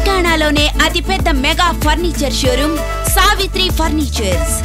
తెలంగాణలోనే అతిపెద్ద mega furniture showroom Savitri furnitures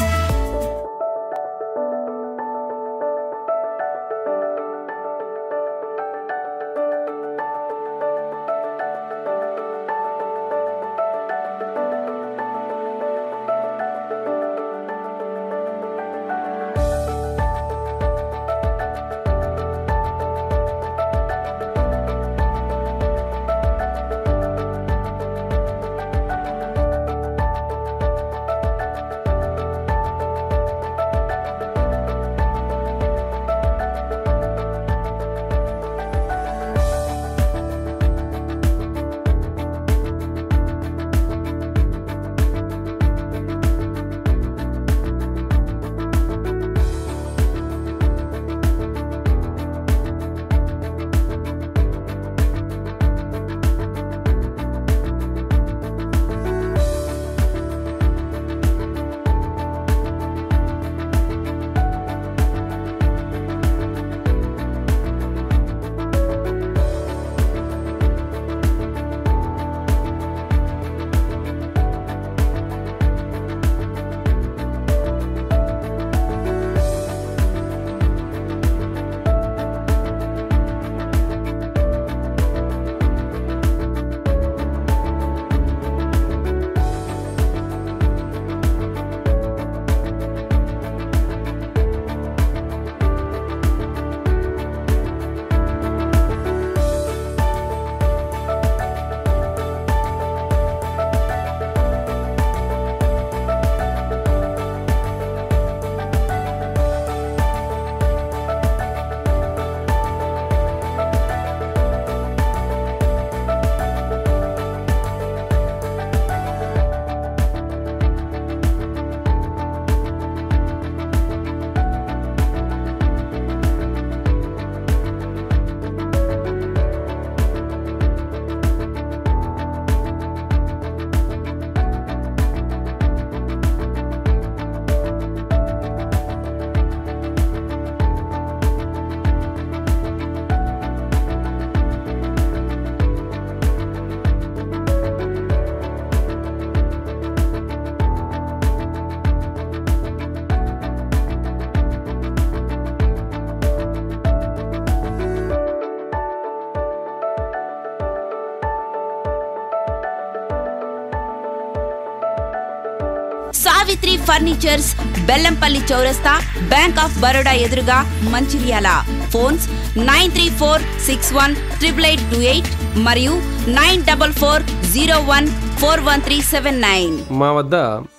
Savitri furnitures Bellampalli చౌరస్తా బ్యాంక్ ఆఫ్ బరోడా ఎదురుగా Mancherial phones nine three four six one triple eight two eight మరియు nine double four zero one four one three seven nine మా వద్ద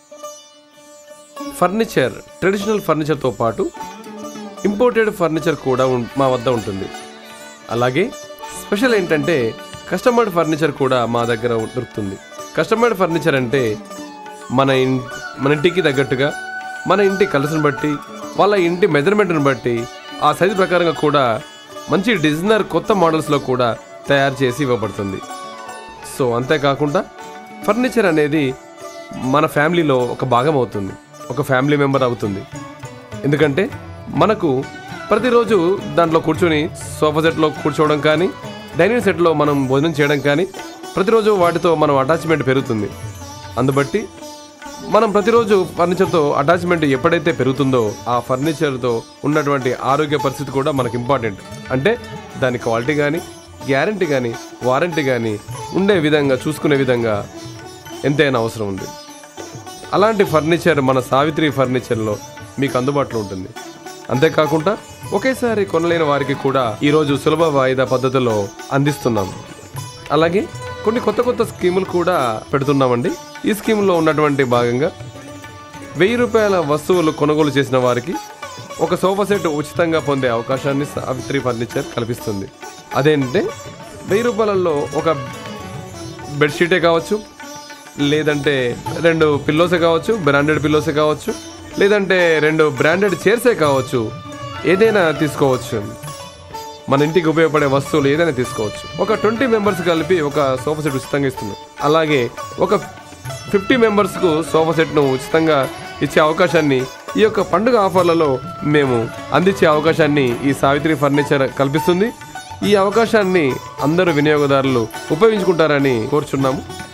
furniture traditional ఫర్నిచర్తో పాటు imported furniture కూడా ఉం- మా వద్ద ఉంటుంది అలాగే స్పెషల్ ఏంటంటే కస్టమర్డ్ ఫర్నిచర్ కూడా మా దగ్గర ఉం- దొరుకుతుంది కస్టమర్డ్ ఫర్నిచర్ అంటే మన ఇన్ మన ఇంటికి తగ్గట్టుగా మన ఇంటి కలర్స్ని బట్టి వాళ్ళ ఇంటి మెజర్మెంట్ని బట్టి ఆ సైజు ప్రకారంగా కూడా మంచి డిజైనర్ కొత్త మోడల్స్లో కూడా తయారు చేసి ఇవ్వబడుతుంది సో అంతేకాకుండా ఫర్నిచర్ అనేది మన ఫ్యామిలీలో ఒక భాగం అవుతుంది ఒక ఫ్యామిలీ మెంబర్ అవుతుంది ఎందుకంటే మనకు ప్రతిరోజు దాంట్లో కూర్చొని సోఫా సెట్లో కూర్చోవడం కానీ డైనింగ్ సెట్లో మనం భోజనం చేయడం కానీ ప్రతిరోజు వాటితో మనం అటాచ్మెంట్ పెరుగుతుంది అందుబట్టి మనం ప్రతిరోజు ఫర్నిచర్తో అటాచ్మెంట్ ఎప్పుడైతే పెరుగుతుందో ఆ ఫర్నిచర్తో ఉన్నటువంటి ఆరోగ్య పరిస్థితి కూడా మనకు ఇంపార్టెంట్ అంటే దాని క్వాలిటీ కానీ గ్యారంటీ కానీ వారంటీ కానీ ఉండే విధంగా చూసుకునే విధంగా ఎంతైనా అవసరం ఉంది అలాంటి ఫర్నిచర్ మన సావిత్రి ఫర్నిచర్లో మీకు అందుబాటులో ఉంటుంది అంతేకాకుండా ఒకేసారి కొనలేని వారికి కూడా ఈరోజు సులభ వాయిదా పద్ధతిలో అందిస్తున్నాం అలాగే కొన్ని కొత్త కొత్త స్కీములు కూడా పెడుతున్నామండి ఈ స్కీములో ఉన్నటువంటి భాగంగా వెయ్యి రూపాయల వస్తువులు కొనుగోలు చేసిన వారికి ఒక సోఫా సెట్ ఉచితంగా పొందే అవకాశాన్ని సావిత్రి ఫర్నిచర్ కల్పిస్తుంది అదేంటంటే వెయ్యి రూపాయలలో ఒక బెడ్షీటే కావచ్చు లేదంటే రెండు పిల్లోసే కావచ్చు బ్రాండెడ్ పిల్లోసే కావచ్చు లేదంటే రెండు బ్రాండెడ్ చైర్సే కావచ్చు ఏదైనా తీసుకోవచ్చు మన ఇంటికి ఉపయోగపడే వస్తువులు ఏదైనా తీసుకోవచ్చు ఒక ట్వంటీ మెంబర్స్ కలిపి ఒక సోఫా సెట్ ఉచితంగా ఇస్తున్నాం అలాగే ఒక ఫిఫ్టీ మెంబర్స్కు సోఫా సెట్ను ఉచితంగా ఇచ్చే అవకాశాన్ని ఈ యొక్క పండుగ ఆఫర్లలో మేము అందించే అవకాశాన్ని ఈ సావిత్రి ఫర్నిచర్ కల్పిస్తుంది ఈ అవకాశాన్ని అందరూ వినియోగదారులు ఉపయోగించుకుంటారని కోరుచున్నాము